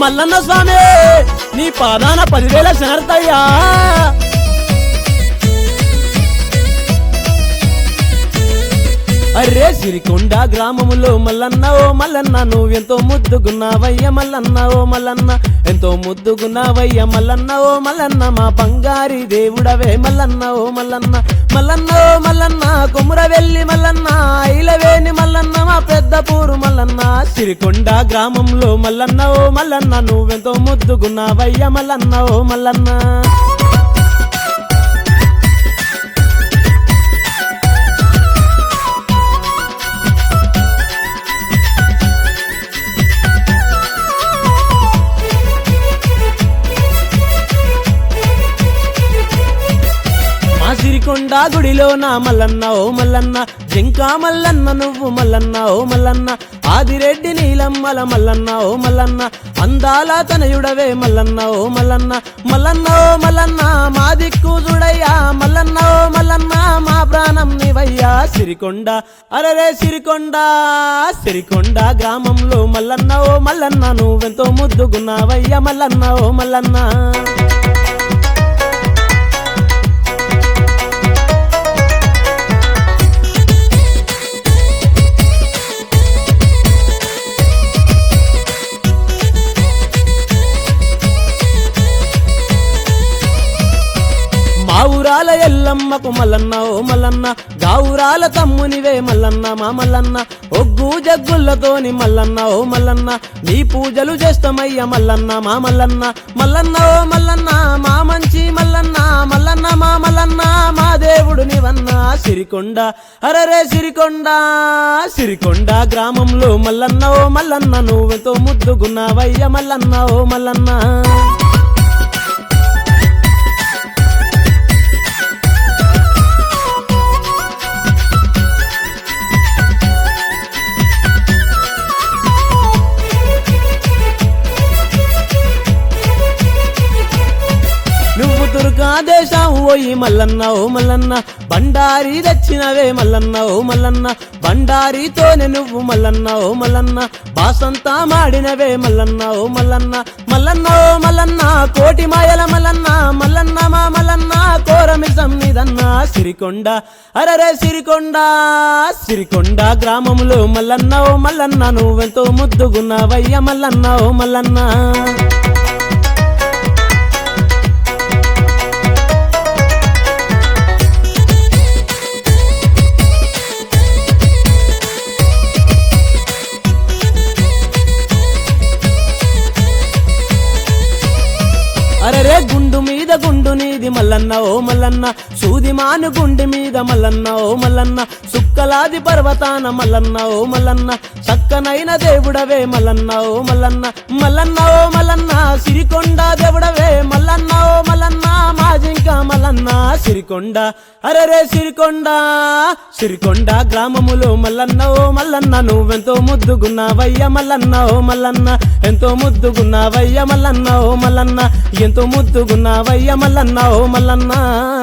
మల్లన్న స్వామి నీ పాదాన పదివేల శనర్తయ్యా అరే సిరికొండ గ్రామములో మల్లన్న ఓ మల్లన్న నువ్వెంతో ముద్దుగున్నావయ్య మల్లన్న ఓ మల్లన్న ఎంతో ముద్దుగున్నావయ్య మల్లన్న ఓ మల్లన్న మా బంగారి దేవుడవే మల్లన్న ఓ మల్లన్న మల్లన్న ఓ మల్లన్న కొముర వెళ్ళి మల్లన్న ఐలవేని మల్లన్న మా పెద్ద పూరు మల్లన్న సిరికొండ గ్రామంలో మల్లన్న ఓ మల్లన్న నువ్వెంతో ముద్దుగున్నావయ్య మల్లన్న ఓ మల్లన్న మా సిరికొండ గుడిలో నా మల్లన్న ఓ మల్లన్న జింకా మల్లన్న నువ్వు మల్లన్న ఓ మల్లన్న ఆదిరెడ్డి నీలమ్మల మల్లన్న ఓ మల్లన్న అందాల తనయుడవే మల్లన్న ఓ మల్లన్న మల్లన్న ఓ మల్లన్న మా దిక్కు చూడయ్యా మల్లన్న ఓ మల్లన్న మా ప్రాణం నీవయ్యా సిరికొండ అరరే సిరికొండ సిరికొండ గ్రామంలో మల్లన్న ఓ మల్లన్న నువ్వెంతో ముద్దుగున్నావయ్యా మల్లన్న ఓ మల్లన్న మా ఊరాల ఎల్లమ్మకు మల్లన్న ఓ మల్లన్న గావురాల తమ్మునివే మల్లన్న మా మల్లన్న ఒగ్గు జగ్గులతోని మల్లన్న ఓ మల్లన్న నీ పూజలు చేస్తామయ్య మల్లన్న మా మల్లన్న మల్లన్న ఓ మల్లన్న మా మంచి మల్లన్న మల్లన్న మా మల్లన్న మా దేవుడు నీవన్న సిరికొండ అరరే సిరికొండ సిరికొండ గ్రామంలో మల్లన్న ఓ మల్లన్న నువ్వెంతో ముద్దుగున్నావయ్య మల్లన్న ఓ మల్లన్న నువ్వు దుర్గా దేశం పోయి మల్లన్న ఓ మల్లన్న బండారి తెచ్చినవే మల్లన్న ఓ మల్లన్న బండారితోనే నువ్వు మల్లన్న ఓ మల్లన్న బాసంతా మాడినవే మల్లన్న ఓ మల్లన్న మల్లన్న ఓ మల్లన్న కోటి మాయల మల్లన్న మల్లన్న మా మల్లన్న కోరమిసం నీదన్న సిరికొండ అరరే సిరికొండ సిరికొండ గ్రామంలో మల్లన్న ఓ మల్లన్న నువ్వెంతో ముద్దుగున్నావయ్య మల్లన్న ఓ మల్లన్న అరరే గుండు మీద గుండు నీది మల్లన్న ఓ మల్లన్న సూది మాను గుండి మీద మల్లన్న ఓ మల్లన్న సుక్కలాది పర్వతాన మల్లన్న ఓ మల్లన్న చక్కనైన దేవుడవే మల్లన్న ఓ మల్లన్న మల్లన్న ఓ మల్లన్న సిరికొండ దేవుడవే మల్లన్న ఓ మల్లన్న మాజింక మల్లన్న సిరికొండ అరరే సిరికొండ సిరికొండ గ్రామములో మల్లన్న ఓ మల్లన్న నువ్వెంతో ముద్దుగున్నావయ్య మల్లన్న ఓ మల్లన్న ఎంతో ముద్దుగున్నావయ్య మల్లన్న ఓ మల్లన్న ఎంతో ముద్దుగున్నావయ్య మల్లన్న ఓ మల్లన్న